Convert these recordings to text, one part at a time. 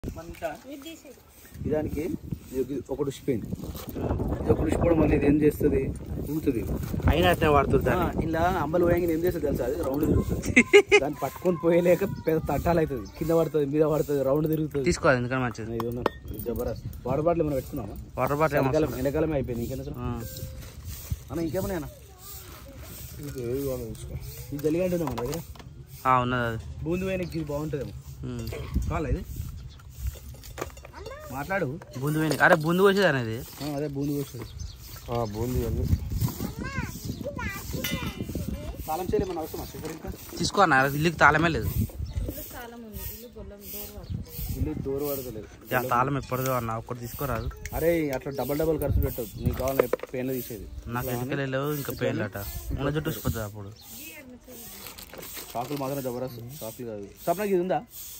ఇదానికి ఇది ఒకటి ఉసిపోయింది ఇది ఒకటి ఉసిపోవడం వల్ల ఇది ఏం చేస్తుంది ఊగుతుంది అయినా అట్నే వాడుతుంది ఆ, ఇలా అంబలు పోయాక ఏం చేస్తుంది తెలుసా అది రౌండ్ తిరుగుతుంది దాన్ని పట్టుకొని పోయలేక పెద్ద తట్టాలు అవుతుంది కింద పడుతుంది మీద పడుతుంది రౌండ్ తిరుగుతుంది తీసుకోవాలి ఎందుకని మంచిది ఇది ఉన్న జబర్దస్త్ వాటర్ బాటిల్ మనం పెట్టుకున్నామా వాటర్ బాటిల్ ఏమో ఎండాకాలం ఎండాకాలమే అయిపోయింది ఇంకేనా సార్ ఆ. అన్న ఇంకేమన్నా అన్న ఇది జల్లిగంట ఉందా మన దగ్గర ఆ, ఉన్నది అది బూంది పోయిన ఇది బాగుంటుందేమో ఉమ్. కావాలా ఇది మాట్లాడు బూందు పోయింది అరే బూందు వచ్చేది అనేది ఆ, అదే బూంది వస్తుంది బూందీ అన్ని తాళం చేయలే మన అవసరం ఇక్కడ ఇంకా తీసుకో అన్న ఇల్లుకి తాళమే లేదు ఇల్లు దూరం పడతలేదు యా, తాళం ఎప్పటిదో అన్న ఒక్కటి తీసుకోరాదు అరే అట్లా డబల్ డబల్ ఖర్చు పెట్టదు నీకు కావాలి పెయిన్లో తీసేది నాకు ఎందుకు లేవు ఇంకా పెయిన్ అట ఉన్న జుట్టు ఉసిపోతుంది అప్పుడు షాకులు మాత్రం జబర్దస్త్ షాకులు కాదు సప్నకి ఇది ఉందా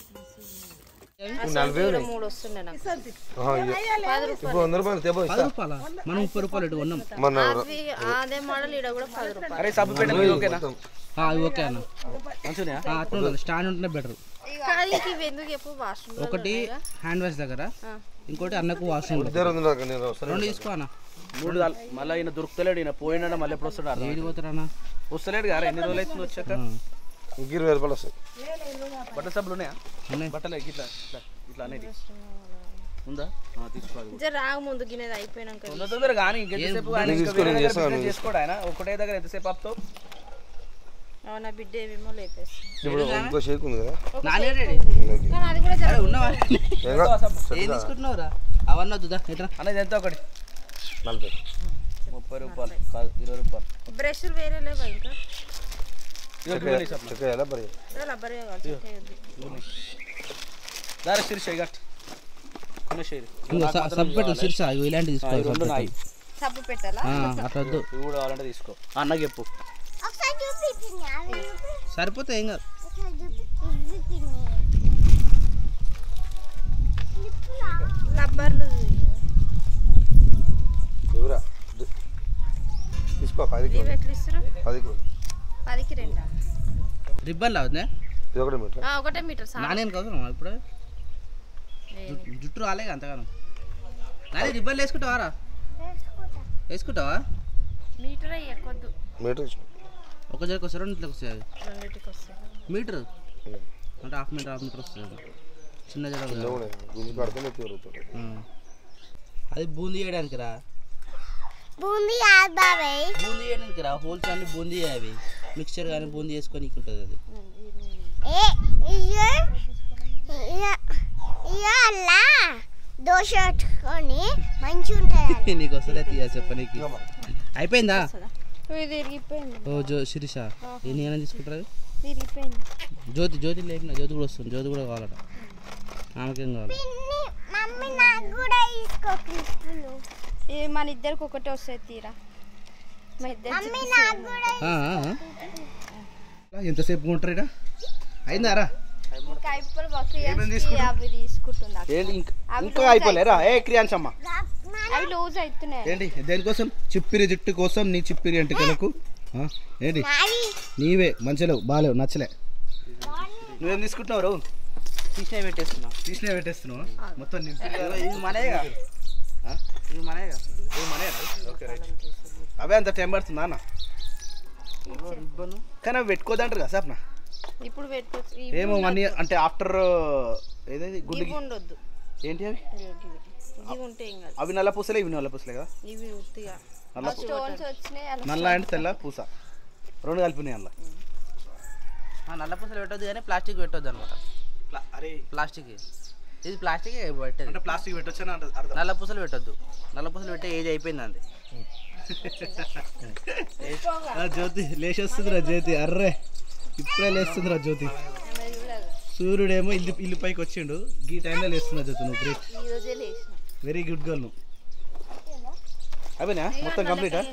మూడు వస్తుండే నాకు ఆహా, ఇయ్య. ఇప్పుడు వంద రూపాయలు తెపో పది రూపాయల మనం ముప్పై రూపాయలు ఇటు కొన్నాం మన అవి అదే మోడల్ ఈడ కూడా పది రూపాయలు అరే సబ్బు పెట్ట ఓకేనా ఆ, అది ఓకే అన్న మంచిగా ఆ, అట్లా ఉండాలి స్టాండ్ ఉంటేనే బెటర్ కానీ ఇంక ఇవి ఎందుకు ఎప్పుడు వాష్రూమ్ ఒకటి హ్యాండ్ వాష్ దగ్గర ఇంకోటి అన్నకు వాష్రూమ్ ఇద్దరు ఉంది నాకు నేను వస్తాను రెండు తీసుకో అన్న మూడు దాల్- మళ్ళీ ఈయన దొరుకుతలేడు ఈయన పోయినా మళ్ళీ ఎప్పుడు వస్తాడు అర్థం ఏది పోతారన్న వస్తలేడు కదా ఎన్ని రోజులు అవుతుంది వచ్చాక ఇంక ఇరవై రూపాయలు వస్తాయి బట్టల సబ్బులు ఉన్నాయా ఉన్నాయి బట్టలు ఇట్లా ఇట్లా ఇట్లా అనేది ఉందా ఆ, తీసుకోవాలి జర రాక ముందు గిన్నెది అయిపోయినాక తొందర తొందర కానీ ఇంకెంతసేపు కానీ ఇంకా వేరే దగ్గర business చేసుకోడు ఆయన ఒకటే దగ్గర ఎంతసేపు ఆపుతావు అవునా బిడ్డ ఏమేమో లేపేస్తుంది ఇప్పుడు ఇంకో షేక్ ఉంది కదా నానే రెడీ కానీ అది కూడా జర ఉన్నవా ఏం కాదు? ఏం తీసుకుంటున్నావురా అవన్నీ వద్దుదా ఎట్లా అనేది ఎంత ఒకటి నలభై ముప్పై రూపాయలు కాదు ఇరవై రూపాయలు బ్రష్లు వేరే లేవా ఇంకా చెక్క ఎలా పరి రబ్బరే కావాలి చెక్క వద్దు. దారి శిరీష గట్ కొన్ని షేర్ సబ్ పెట్టు శిర్ష ఇగో ఇలాంటివి తీసుకోవాలి రెండు నాయి సబ్బు పెట్టాలా ఆ, అట్లా వద్దు ఇవి కూడా కావాలంటే తీసుకో అన్నకి చెప్పు సరిపోతే ఏం కాదు రబ్బర్లు ఎవరా తీసుకో పది ఇవి ఎట్లా ఇస్తారు పది కిలో పదికి రెండా రిబ్బన్ లావుద్దా ఇది ఒకటి మీటర్ ఆ, ఒకటే మీటర్ సా నానేం అవసరం ఇప్పుడు జు- జుట్టు రాలేగా అంతగానం నాని రిబ్బన్లు వేసుకుంటావారా వేసుకుంటావా మీటర్ ఎక్కొద్దు మీటర్ ఇచ్చిన ఒక జరకు వస్తుంది రెండింటికి వస్తుంది అది రెండింటికి వస్తాయి మీటర్ అంటే హాఫ్ మీటర్ హాఫ్ మీటర్ వస్తుంది అది. చిన్న జర చిన్న కూడా గుంజు కడితే నెత్తి పెరుగుతుంది అది బూందీ చేయడానికి రా బూందీ ఆదావే బూందీ చేయడానికి రా హోల్స్ అన్ని బూందీ అవి మిక్చర్ కానీ బూందీ చేసుకొని ఉంటుంది అది ఏ ఇయ్య ఇయ్యాల దోశ పెట్టుకొని మంచిగా ఉంటుంది నీకు వస్తలే తీయ చెప్పనీకి అయిపోయిందా ఇది తిరిగిపోయింది ఓ జో శిరీష ఎన్ని ఏమైనా తీసుకుంటారు అది? తిరిగిపోయింది జ్యోతి జ్యోతి లేకుండా జ్యోతి కూడా వస్తుంది జ్యోతి కూడా కావాలట ఆమెకేం కావాలి పిన్ని మమ్మీ నాకు కూడా తీసుకో క్లిప్పులు ఇది మన ఇద్దరికి ఒకటే వస్తాయి తీరా మా ఇద్దరు మమ్మీ నాకు కూడా ఆ, ఆ, ఆ. ఎంతసేపు ఉంటారు ఇక అయిందారా కైపలు అవి తీసుకుంటుంది అక్క. ఏంటి ఇంకా ఇంకా అయిపోలేరా ఏ క్రియాంశమ్మ అవి లూజ్ అవుతున్నాయి ఏంటి దేనికోసం చిప్పిరి జుట్టు కోసం నీ చిప్పిరి ఎంటికలకు ఆ, ఏంటి నాది నీవే మంచిలేవు బాగాలేవు నచ్చలే నువ్వేం తీసుకుంటున్నావు రావు తీసినా పెట్టేస్తున్నా తీసినే పెట్టేస్తున్నావు మొత్తం నింపి ఇది మనయేగా ఇది మనయేగా ఏ మనేనా? ఓకే రైట్ అవే అంత టైం పడుతుందా అన్న రిబ్బను కానీ అవి పెట్టుకోదంటారు కదా సప్న ఇప్పుడు పెట్టుకోవచ్చు ఏమో వన్ ఇయర్ అంటే ఆఫ్టర్ ఏదైతే గుండెకి ఇవి ఉండొద్దు ఏంటి అవి ఇవి ఇవి. ఇవి ఉంటే ఏం కాదు అవి నల్ల పూసలే ఇవి నల్ల పూసలే కదా ఇవి ఉత్తిగా నల్ల పూ- స్టోన్స్ వచ్చినాయి అలా నల్ల అండ్ తెల్ల పూస రెండు కలిపినాయి అందులో నల్ల పూసలు పెట్టొద్దు కానీ ప్లాస్టిక్ పెట్టొద్దు అనమాట అరే ప్లాస్టిక్ ఇది ప్లాస్టిక్ పెట్టేది అంటే ప్లాస్టిక్ పెట్టొచ్చని అంట- అర్థం నల్ల పూసలు పెట్టొద్దు నల్ల పూసలు పెట్టే ఏజ్ అయిపోయింది అంది ఆ, జ్యోతి లేచేస్తుందిరా జ్యోతి అర్రే ఇప్పుడే లేస్తుందిరా జ్యోతి సూర్యుడేమో ఇల్లు ఇల్లు పైకి వచ్చిండు ఈ టైంలో లేస్తున్నా జ్యోతి నువ్వు గ్రేట్ ఈ రోజే లేచిన వెరీ గుడ్ గర్ల్ నువ్వు అవేనా మొత్తం కంప్లీటా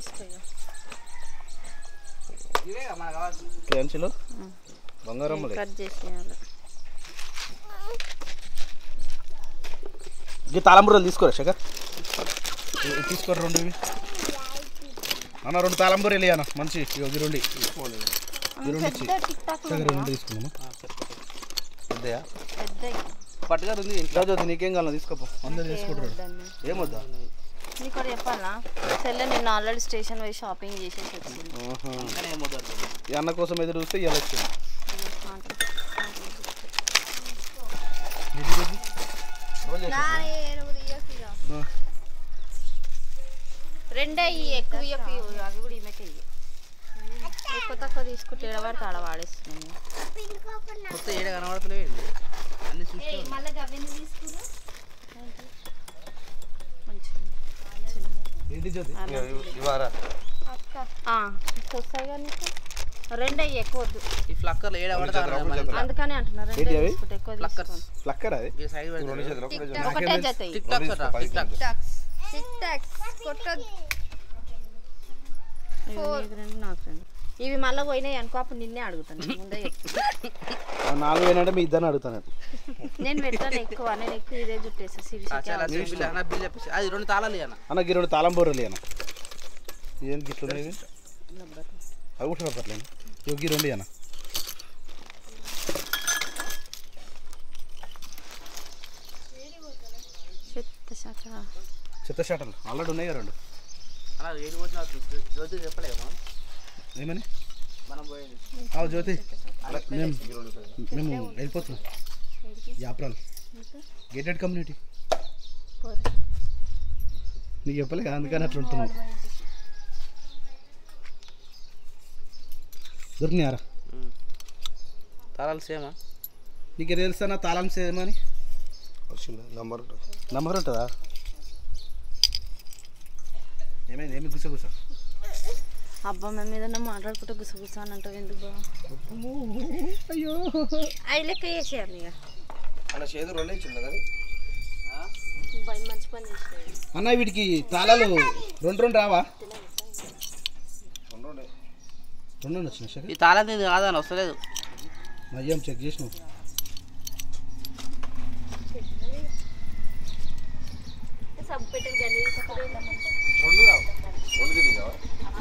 క్యాంచులు బంగారం కట్ చేసేయాలి ఈ తాళంబురలు తీసుకోరా శేఖర్ ఇవి తీసుకోరు రెండు ఇవి అన్న రెండు తాళంబురలు అన్న మంచి ఇగో ఇవి రెండు ఈ రెండు ఇచ్చి పెద్ద టిక్ టాక్ శేఖర్ రెండు తీసుకున్నామా పెద్దయా పెద్ద పట్టుగారు ఉంది ఇంట్లో జ్యోతి నీకేం కావాలో తీసుకోపో అందరు తీసుకుంటారు ఏమొద్దా నీకు కూడా చెప్పాలా చెల్లె నిన్న ఆల్రెడీ స్టేషన్ పోయి షాపింగ్ చేసేసి వచ్చింది కానీ ఏం వద్దు ఈ అన్న కోసం ఎదురు చూస్తే ఇవాళ వచ్చింది ఆ. రెండే ఇయ్యి, ఎక్కువ ఇయ్యకు ఇవ్వు. అవి కూడా ఈమెకే ఇయ్యి. ఎక్కువ తక్కువ తీసుకుంటే ఎడబడితే ఆడ వాడేస్తున్నాను కొత్త ఏడ కనబడతలేవు అన్ని చూస్తే మళ్ళీ గవ్వెందుకు తీసుకున్నా ఏంటి జ్యోతి ఇవారా వస్తాయి కానీ రెండే ఇయ్యి, ఎక్కువ వద్దు ఈ ఫ్లక్కర్లు ఏడ పడతా అందుకనే అంటున్నారు ఏంటి రెండే అవి? తీసుకుంటే ఎక్కువ ఫ్లక్కర్స్ తీసుకోండి. ఫ్లక్కర్ అది ఈ సైడ్ రెండు చేతులు ఒకటే చేతులు. ఒకటే జత ఇయ్యి. టిక్ టాక్ సట టిక్ టాక్ టిక్ టాక్స్ కొట్టొద్దు ఇవి నీకు రెండు నాకు రెండు ఇవి మళ్ళీ పోయినాయి అనుకో అప్పుడు నిన్నే అడుగుతాను నేను ముందే చెప్తున్నా. ఆ నాలుగు ఏంటంటే మీ ఇద్దరిని అడుగుతాను నేను పెట్టాను ఎక్కువ నేను ఎక్కువ ఇదే చుట్టేస్తా సిరి చాలా బిల్ అన్న బిల్ చెప్పేసి అది రెండు తాళాలు అన్న అన్న గి రెండు తాళం బోర్రలు అన్న ఏం గిట్లు ఉన్నాయి ఇవి? అవి కూడా రబ్బర్లేను ఇవి గి రెండు అన్న చెత్త శాఖ చెత్త షాటలు ఆల్రెడీ ఉన్నాయి కదా రెండు అలా ఏడు వచ్చిన జ్యోతి చెప్పలేము ఏమని మనం పోయింది అవు జ్యోతి మేము మేము వెళ్ళిపోతున్నాం యాప్రాల్ గేటెడ్ కమ్యూనిటీ పోరు. నీకు చెప్పలే కదా అందుకని అట్లా ఉంటున్నాం దొరికినాయారా తాళాలు సేమా నీకు తెలుసా నా తాళం సేమని వచ్చింది నంబర్ నంబర్ ఉంటుందా ఏమైంది ఏమి గుస గుస అబ్బా మేము ఏదన్నా మాట్లాడుకుంటే గుసగుస అని అంటావు ఎందుకు బా అయ్యో అవి లెక్క చేసేయాలి ఇక అలా చేదు రెండే ఇచ్చింది కానీ భయం మంచి పని చేసేది అన్న వీటికి తాళాలు రెండు రెండు రావా రెండు ఉండే. రెండు రెండు వచ్చిన శేఖర్ ఈ తాళం దీని కాదని వస్తలేదు అయ్యాం చెక్ చేసినావు సబ్బు పెట్టిన గల్లీ రెండు కావు రెండు తిరిగి కావా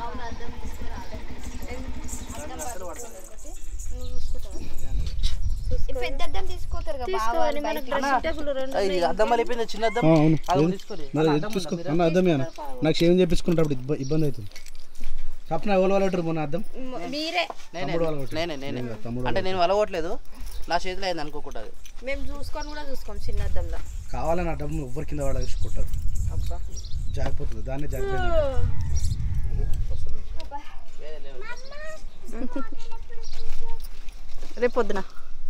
ఈ పెద్ద అద్దం తీసుకోతారు కదా బాగా తీసుకోవాలి మనకు డ్రెస్సింగ్ టేబుల్ రెండు అది అద్దం అయిపోయింది చిన్న అద్దం అవును అది ఏం? తీసుకోలే మరి ఇది తీసుకో అన్న అద్దమే అన్న నాకు షేవింగ్ చేపించుకుంటే ఇబ్బ- ఇబ్బంది అవుతుంది కప్న ఎవరు వాళ్ళు ఉంటారు మొన్న అద్దం మీరే నేనే తమ్ముడు వాళ్ళు కొట్టారు. నేనే నేనే నేను కాదు, తమ్ముడు అంటే నేను వలగొట్టలేదు నా చేతిలో అయింది అనుకోకుండా అది మేము చూసుకొని కూడా చూసుకోం చిన్న అద్దంలో కావాలని అడ్డం ఎవ్వరి కింద వాడ కొట్టారు అబ్బా జారిపోతుంది దాన్నే జారిపోయింది రేపు పొద్దున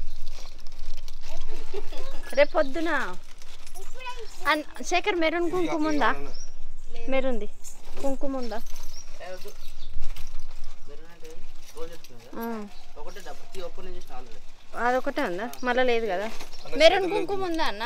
రేపు పొద్దున అన్- శేఖర్ మెరూన్ కుంకుమ ఉందా మెరుంది కుంకుమ ఉందా ఆ. ఒకటే డబ్బు తీ ఒక్కనే చేసిన ఆల్రెడీ అదొకటే ఉందా మళ్ళీ లేదు కదా మెరూన్ కుంకుమ ఉందా అన్న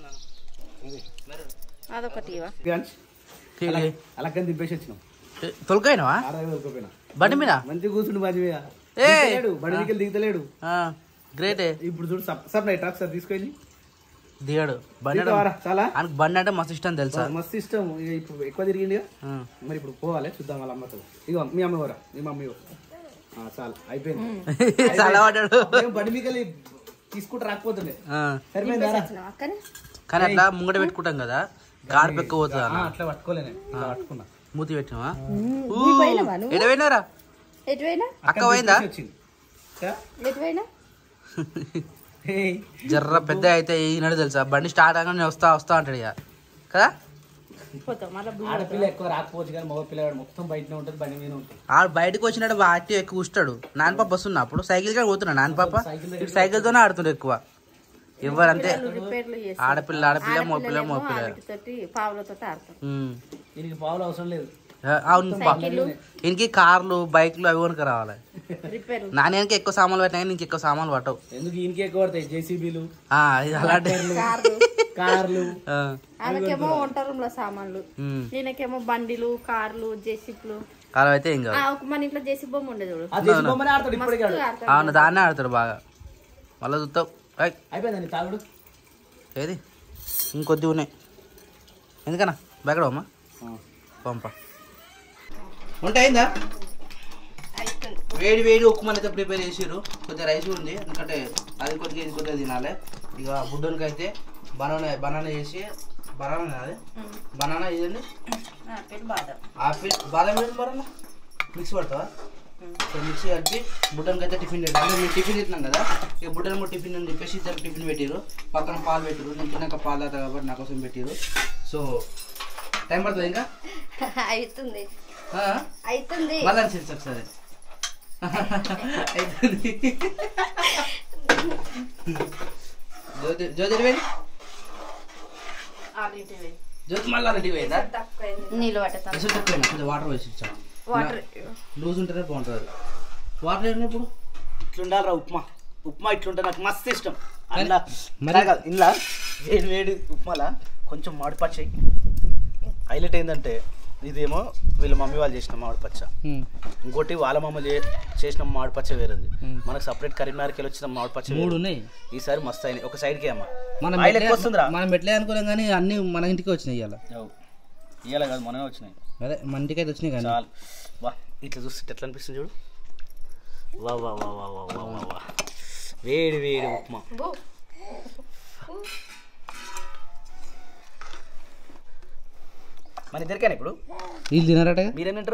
అదొకటి ఇవా అలా కానీ దింపేసి వచ్చినాం తొలకైనవా ఆరాయి వరకపోయినా బండి మీద మంచిగా కూర్చుండు మంచి మీద ఏ! దిగుతలేడు బండి దిగి దిగుతలేడు గ్రేటే ఇప్పుడు చూడు సబ్ సబ్ నైట్ ట్రాక్ సార్ తీసుకెళ్ళి దిగాడు బండి అంటే దిగుతావారా? చాలా ఆయనకు బండి అంటే మస్తు ఇష్టం తెలుసా మస్తు ఇష్టం ఇక ఇప్పుడు ఎక్కువ తిరిగింది ఆ. మరి ఇప్పుడు పోవాలి చూద్దాం వాళ్ళ అమ్మతో ఇగో మీ అమ్మ ఎవరా మీ మమ్మీ ఎవరు? ఆ, చాలు అయిపోయింది చాలా పడ్డాడు ఏం బండి మీకు తీసుకుంటూ రాకపోతుండే ఆ. సరిపోయిందారా అక్కనే కానీ అట్లా ముంగట పెట్టుకుంటాం కదా గాడి పెక్క పోతుంది ఆ, అన్న అట్లా పట్టుకోలేనే ఇలా పట్టుకున్నా మూతి పెట్టినావా ఎడ పోయినారా ఎటువైనా అక్క పోయిందా తీసి వచ్చింది చా? ఎటువైనా ఏయ్, జర్ర పెద్ద అయితే ఈనాడు తెలుసా బండి స్టార్ట్ అవగానే నేను వస్తా వస్తా అంటాడు ఇక కదా పోతాం మళ్ళీ ఆడపిల్ల ఎక్కువ రాకపోవచ్చు కానీ మగ పిల్లగాడు మొత్తం బయటనే ఉంటుంది బండి మీద ఉంటుంది ఆడు బయటకు వచ్చినట్టు వాటి ఎక్కువ కూస్తాడు నాన్న పాప వస్తున్నా అప్పుడు సైకిల్ కాడ పోతున్నా నాన్న పాప ఇటు సైకిల్తోనే ఆడుతుండే ఎక్కువ ఎవరంతే రిపేర్లు చేసి ఆడపిల్ల ఆడపిల్ల మగపిల్ల మగపిల్ల తోటి పావులతో ఆడతాం ఉమ్. దీనికి పావులు అవసరం లేదు ఆ, అవును పా ఇంకి కార్లు బైక్లు అవి కొనుక రావాలి రిపేర్ నాణ్యానికి ఎక్కువ సామాన్లు పెట్టినా కానీ ఇంక ఎక్కువ సామాన్లు పట్టవు ఎందుకు ఈయనకి ఎక్కువ పడతాయి జేసీబీలు ఆ, ఇది అలాంటి కార్లు ఆ, ఆమెకేమో వంట రూమ్ లో సామాన్లు ఉమ్. నేనకేమో బండిలు కార్లు జేసిప్లు అలా అయితే ఏం కాదు ఆ, ఒక మన ఇంట్లో జేసీ బొమ్మ ఉండేది చూడు ఆ జేసీ బొమ్మనే ఆడతాడు ఇప్పటికే ఆడు. ఆడతాడు. అవును దాన్నే ఆడతాడు బాగా మళ్ళీ చూస్తావు ఏయ్, అయిపోయిందండి తాగుడు ఏది ఇంకొద్ది ఉన్నాయి ఎందుకన్నా బెక్కడ అమ్మా పంప వంట అయిందా వేడి వేడి ఉప్మా అయితే ప్రిపేర్ చేసిర్రు కొద్దిగా రైస్ ఉంది ఎందుకంటే అది కొద్దిగా ఇది కొద్దిగా తినాలి ఇక బుడ్డోనికి అయితే బనానా బనానా చేసి బనానా అది బనానా ఇదండి ఆపిల్ బాదం ఆపిల్ బాదం వేసి బనానా మిక్స్ పడతావా సో మిక్సీ కలిపి బుడ్డనికి అయితే టిఫిన్ పెట్టాను అంటే మేము టిఫిన్ తింటున్నాం కదా ఇక బుడ్డని కూడా టిఫిన్ అని చెప్పేసి ఇద్దరు టిఫిన్ పెట్టారు పక్కన పాలు పెట్టారు నేను తిన్నాక పాలు తాగుతా కాబట్టి నా కోసం పెట్టారు సో టైం పడుతుంది ఇంకా అవుతుంది ఆ? అవుతుంది మళ్ళీ అనిపించు ఒకసారి అవుతుంది జ్యోతి జ్యోతి ఎటు పోయింది జ్యోతి మళ్ళీ అలాంటివి పోయిందా నీళ్ళు పట్టతాం అసలు తక్కువ కొంచెం వాటర్ వేసి ఇచ్చాం వాటర్ లూజ్ ఉంటేనే బాగుంటుంది వాటర్ ఏంటి ఇప్పుడు ఇట్లుండాలరా ఉప్మా ఉప్మా ఇట్లుంటే నాకు మస్తు ఇష్టం కానీ- అందులో మరి- మరి కాదు ఇంట్లో వేడి వేడి ఉప్మాలా కొంచెం మామిడి పచ్చ హైలైట్ ఏంటంటే ఇదేమో వీళ్ళ మమ్మీ వాళ్ళు చేసిన మామిడి పచ్చ ఇంకోటి వాళ్ళ మమ్మ చే- చేసిన మామిడి పచ్చ వేరేది Hmm. మనకు సపరేట్ కరీంనగర్కి వెళ్ళి వచ్చిన మామిడి పచ్చ మూడు వేరు. ఉన్నాయి ఈసారి మస్తు అయినాయి ఒక సైడ్కి అమ్మ మనం ఆయిల్ మెట్లే- ఎక్కువ వస్తుందిరా మనం మెట్లే అనుకోలేం కానీ అన్ని మన ఇంటికి వచ్చినాయి ఇవాళ ఇవాళ కాదు మనమే వచ్చినాయి అదే మన ఇంటికి అయితే వచ్చినాయి కానీ చాలు వా ఇట్లా చూస్తే ఎట్లా అనిపిస్తుంది చూడు వా వా వా వా వా వా వా వా వేడి వేడి ఉప్మా మన ఇద్దరికేనా ఇప్పుడు వీళ్ళు తినారట మీరేం తింటారు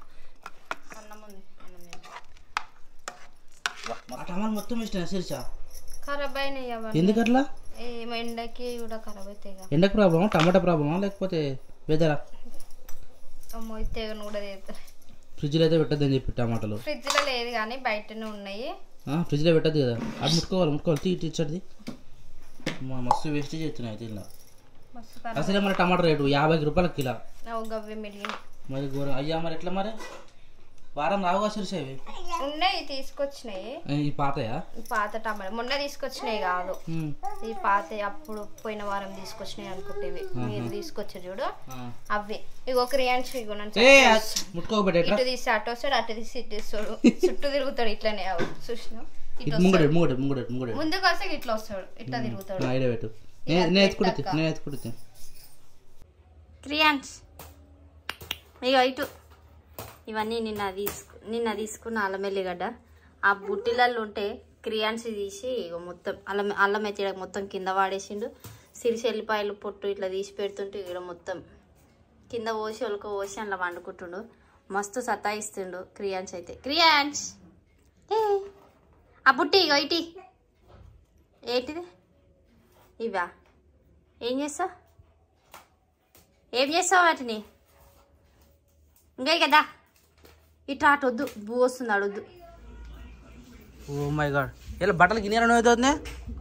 ఆ టమాటా మొత్తం ఇష్టం సిరిచా ఖరాబ్ అయినాయి అవన్నీ ఎందుకు అట్లా ఏమో ఎండకి కూడా ఖరాబ్ అవుతాయి కదా ఎండకు ప్రాబ్లమా టమాటా ప్రాబ్లమా లేకపోతే వెదరా అమ్మో ఈ తెగను కూడా చేస్తారు ఫ్రిడ్జ్లో అయితే పెట్టద్దని చెప్పి టమాటాలు ఫ్రిడ్జ్ లో లేదు కానీ బయటనే ఉన్నాయి ఆ, ఫ్రిడ్జ్లో పెట్టద్దు కదా అది ముట్టుకోవాలి ముట్టుకోవాలి తీ ఇచ్చడిది మా మస్తు వేస్ట్ చేస్తున్నాయి అయితే ఇలా మస్తు ఖరాబ్ అసలే మన టమాటా రేటు యాభై రూపాయల కిలో అవు గవ్వి మిలిగిన మరి ఘోరం అయ్యా మరి ఎట్లా మరి వారం రావుగా సిరిసేవి ఉన్నాయి తీసుకొచ్చినాయి ఈ పాతయా ఈ పాత టమాటా మొన్న తీసుకొచ్చినాయి కాదు ఉమ్. ఈ పాత అప్పుడు పోయిన వారం తీసుకొచ్చినాయి అనుకుంటేవి మీరు తీసుకొచ్చారు చూడు ఆ. అవి ఇగో క్రియాన్స్ ఏ ముట్టుకోబెట్ట ఎట్లా ఇటు తీసి అటు వస్తాడు అటు తీసి ఇటు తీస్తాడు చుట్టూ తిరుగుతాడు ఇట్లనే అవు చూసినావు ఇటు ఇటు వస్తాడు. ముంగడు ముంగడు ముంగడు ముంగడు ముందుకు వస్తే ఇట్లా వస్తాడు ఇట్లా తిరుగుతాడు ఐడియా పెట్టు నేను నేను ఎత్తుకుడితే నేను ఎత్తుకుడితే క్రియాన్స్ ఇక ఇటు ఇవన్నీ నిన్న తీసుకు నిన్న తీసుకున్న అల్లం ఎల్లిగడ్డ ఆ బుట్టిలలో ఉంటే క్రియాన్స్ తీసి ఇగో మొత్తం అల్లం అల్లం ఎత్తిడ మొత్తం కింద వాడేసిండు సిరిసి ఎల్లిపాయలు పొట్టు ఇట్లా తీసి పెడుతుంటే ఇక్కడ మొత్తం కింద పోసి ఒలక పోసి అందులో వండుకుంటుండు మస్తు సతాయిస్తుండు క్రియాన్స్ అయితే క్రియాన్స్ ఏ ఆ బుట్టి ఇగో ఇటీ ఏంటిది ఇవా ఏం చేస్తావు ఏం చేస్తావు వాటిని ఇంకా కదా ఇట్లా అటు వద్దు బూ వస్తుంది అడొద్దు ఓ మై గాడ్ ఇలా బట్టలు గిన్నెలు అవుతుంది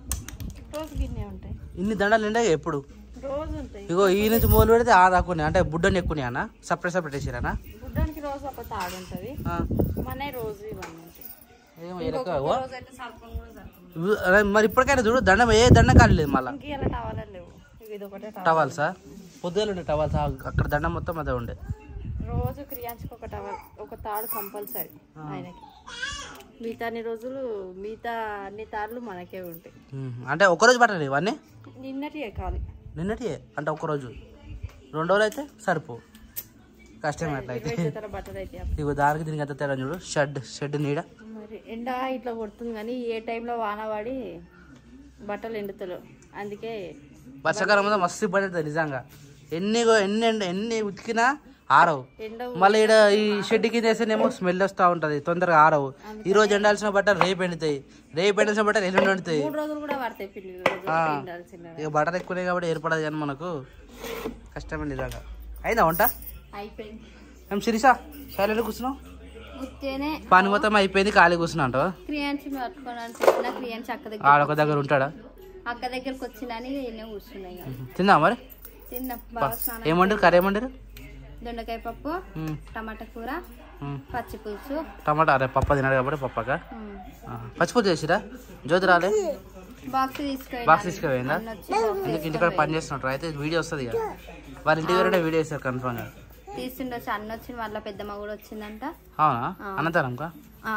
రోజు గిన్నె ఉంటాయి ఇన్ని దండాలు నిండా ఎప్పుడు రోజు ఉంటాయి ఇగో ఈ నుంచి మొదలు పెడితే ఆ దాక్కునే అంటే బుడ్డని ఎక్కువ అన్న సపరేట్ సపరేట్ వేసిరానా గుడ్డానికి రోజు ఒక తాడు ఉంటుంది ఆ. మన రోజు ఇవన్నీ ఉంటాయి ఏమో ఈ లెక్క, ఓ. రోజు అయితే సర్పం కూడా సర్పం ఇవి- అరే మరి ఇప్పటికైనా చూడు దండం ఏ దండం కాలేదు మళ్ళా ఇంక ఇలా టవాలే లేవు ఇవి ఇది ఒకటే టవల్ టవాల్సా పొద్దులు ఉండే టవాల్స్ అక్కడ దండం మొత్తం అదే ఉండే రోజు క్రియాంచుకి ఒక టవల్ ఒక తాడు కంపల్సరీ ఆయనకి మిగతా అన్ని రోజులు మిగతా అన్ని తాళ్ళు మనకే ఉంటాయి ఉమ్, అంటే ఒక్కరోజు పట్టండి ఇవన్నీ నిన్నటి ఖాళీ నిన్నటి అంటే ఒక్కరోజు రెండు రోజులు అయితే సరిపో కష్టం అట్లా అయితే ఇరవై జతల బట్టలు అయితే ఇగో దానికి దీనికి ఎంత తేడా చూడు షెడ్ షెడ్ నీడ మరి ఎండ ఇట్లా కొడుతుంది కానీ ఏ టైంలో వాన పడి బట్టలు ఎండుతలేవు అందుకే వర్షాకాలం మీద మస్తు ఇబ్బంది అవుతుంది నిజంగా ఎన్ని గో- ఎన్ని ఎండ- ఎన్ని ఉతికినా ఆరవు ఎండ మళ్ళీ ఇక్కడ ఈ షెడ్ కింద వేస్తేనేమో స్మెల్ వస్తూ ఉంటుంది తొందరగా ఆరవు ఈ రోజు ఎండాల్సిన బట్టలు రేపు ఎండుతాయి రేపు ఎండాల్సిన బట్టలు ఎల్లుండి ఎండుతాయి మూడు రోజులు కూడా పడతాయి పిల్లలు రోజు ఆ. ఒకటి ఎండాల్సిన ఇక బట్టలు ఎక్కువనే కాబట్టి ఏర్పడదు కానీ మనకు కష్టమే నిజంగా అయిందా వంట అయిపోయింది మేము శిరీషా సైలెంట్ కూర్చున్నాం ఉత్తేనే పని మొత్తం అయిపోయింది ఖాళీ కూర్చున్నా అంటావా క్రియాన్స్ పట్టుకోవడానికి చెప్పిన క్రియాన్స్ అక్క దగ్గర ఆడొక దగ్గర ఉంటాడా అక్క దగ్గరకు వచ్చిందని ఈయన కూర్చున్నాయి ఇక. తిందా మరి తిన్నా బాగా స్నానం ఏమంటారు కర్రీ ఏమంటారు దొండకాయ పప్పు ఉమ్, టమాటా కూర ఉమ్. పచ్చి పులుసు టమాటా అరే పప్ప తినాడు కాబట్టి పప్పక ఉమ్. పచ్చిపూత చేసిరా జ్యోతి రాలే బాక్స్ తీసుకెళ్ళి బాక్స్ తీసుకుపోయిందా అన్న వచ్చి బాక్స్ ఎందుకు ఇంటికాడ పని చేస్తున్నట్టు అయితే వీడియో వస్తుంది ఇక వాళ్ళ ఇంటి దగ్గర వీడియో వేస్తారు కన్ఫర్మ్గా తీస్తుండొచ్చు అన్న వచ్చింది వాళ్ళ పెద్దమ్మ కూడా వచ్చిందంట అవునా అనంతరంకా ఆ,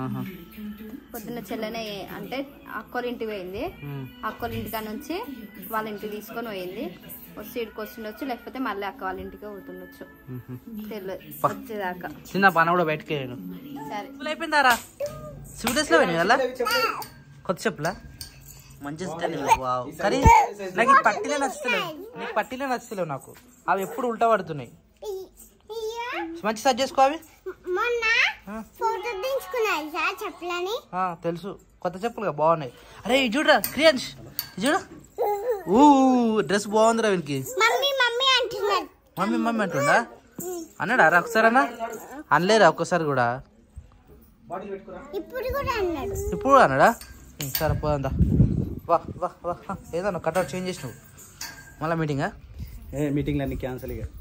పొద్దున్న చెల్లెనే అంటే అక్కోళ్ళ ఇంటికి పోయింది అక్కోళ్ళ ఇంటికాడ నుంచి వాళ్ళ ఇంటికి తీసుకొని పోయింది వచ్చి ఇక్కడికి వస్తుండొచ్చు లేకపోతే మళ్ళీ అక్క వాళ్ళ ఇంటికి పోతుండొచ్చు తెలియదు వచ్చేదాకా చిన్న పని కూడా బయటకి వెళ్ళాను సరే స్కూల్ అయిపోయిందారా స్వీటెస్లో పోయినాయి కదా కొత్త చెప్పులా మంచి వావ్ కానీ నాకు ఈ పట్టిలే నచ్చుతలేవు నీకు పట్టిలే నచ్చుతలేవు నాకు అవి ఎప్పుడు ఉల్టా పడుతున్నాయి మంచి సెట్ చేసుకో అవి మొన్న ఆ. ఫోటో తీసుకున్నాయి సార్ చెప్పలని ఆ, తెలుసు కొత్త చెప్పులుగా బాగున్నాయి అరే ఇది చూడరా క్రియాన్స్ ఇది చూడ ఊ డ్రెస్ బాగుందిరా వీనికి మమ్మీ మమ్మీ అంటున్నాడు మమ్మీ మమ్మీ అంటుండా అన్నాడా రా ఒకసారి అన్నా అనలేరా ఒక్కసారి కూడా ఇప్పుడు కూడా అన్నాడు ఇప్పుడు అన్నాడా ఉం, సరే పోదా వా వా వా హ, ఏదన్నా కట్అవుట్ చేంజ్ చేసినావు మళ్ళీ మీటింగా ఏ మీటింగ్లు అన్ని క్యాన్సిల్ ఇక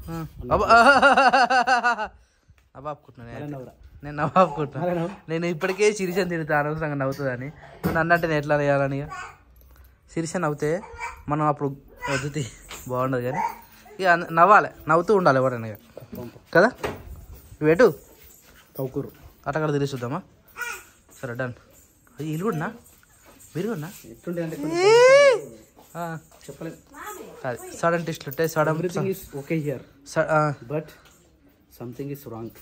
నవ్వాపుకుంటున్నాను మళ్ళీ నవ్వురా. నేను నవ్వాపుకుంటున్నా మళ్ళీ నవ్వు. నేను ఇప్పటికే శిరీషని తిడతా అనవసరంగా నవ్వుతుందని నువ్వు నన్నంటే నేను ఎట్లా వేయాలని ఇక శిరీష నవ్వుతే మనం అప్పుడు వద్దుతి బాగుండదు కానీ ఇక అన్న- నవ్వాలి నవ్వుతూ ఉండాలి ఎవరైనా ఇక కదా వెటు కౌకూరు అట్టక్కడ తిరిగి చూద్దామా సరే డన్ అది ఇల్లు కూడా మీరు కూడా ఎట్లుండే అంటే చెప్పలేదు అది సడన్ టెస్ట్లు ఉంటాయి sudden everything is okay here but something is wrong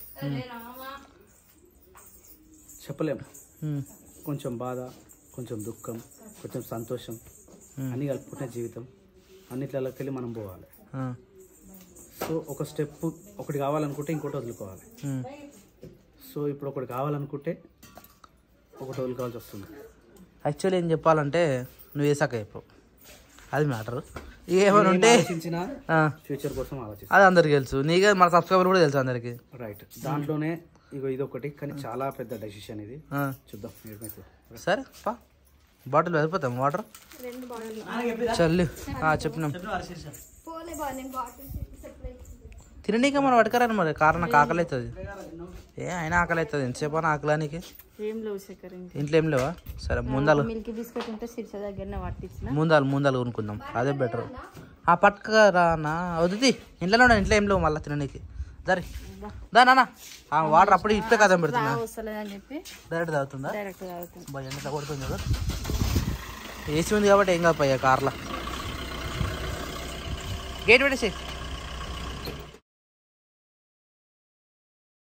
చెప్పలేము కొంచెం బాధ కొంచెం దుఃఖం కొంచెం సంతోషం అన్నీ కలుపుకునే జీవితం అన్నిట్లకి వెళ్ళి మనం పోవాలి సో ఒక స్టెప్ ఒకటి కావాలనుకుంటే ఇంకోటి వదులుకోవాలి సో ఇప్పుడు ఒకటి కావాలనుకుంటే ఒకటి వదులుకోవాల్సి వస్తుంది యాక్చువల్లీ ఏం చెప్పాలంటే నువ్వు వేసాక చెప్పు అది మ్యాటర్ ఏమైనా ఉంటే ఆలోచించిన ఆ, ఫ్యూచర్ కోసం ఆలోచిస్తాం అది అందరికి తెలుసు నీకే మన సబ్స్క్రైబర్ కూడా తెలుసు అందరికి రైట్ దాంట్లోనే ఇగో ఇది ఒకటి కానీ చాలా పెద్ద డెసిషన్ ఇది ఆ, చూద్దాం ఏమైతే సరే పా బాటిల్ వెళ్ళిపోతాం వాటర్ చల్లు ఆ, చెప్పినాం పోలే బాగా నేను బాటిల్ తిననీకే మనం పట్టుకరాను మరి కారణం నాకు ఆకలి అవుతుంది ఏ అయినా ఆకలి అవుతుంది ఎంతసేపు అని ఆకలానికి ఏం లేవు చక్కెర ఇంట్లో ఏం లేవా సరే ముందాలు మిల్క్ బిస్కెట్ ఉంటే శిర్ష దగ్గరనే పట్టించిన ముందాలు ముందాలు కొనుక్కుందాం అదే బెటర్ ఆ పట్టుకరా నా వద్దుది ఇంట్లోనే ఉన్నా ఇంట్లో ఏం లేవు మళ్ళీ తిననీకి సరే దా నాన్న ఆ వాటర్ అప్పుడు ఇప్పుడే కథం పెడుతున్నా వస్తలేదని చెప్పి డైరెక్ట్ తాగుతుందా డైరెక్ట్ తాగుతుంది బాగా ఎండ కొడుతుంది కదా ఏసీ ఉంది కాబట్టి ఏం కాదు పయ్యా కార్లో గేట్ పెట్టేసి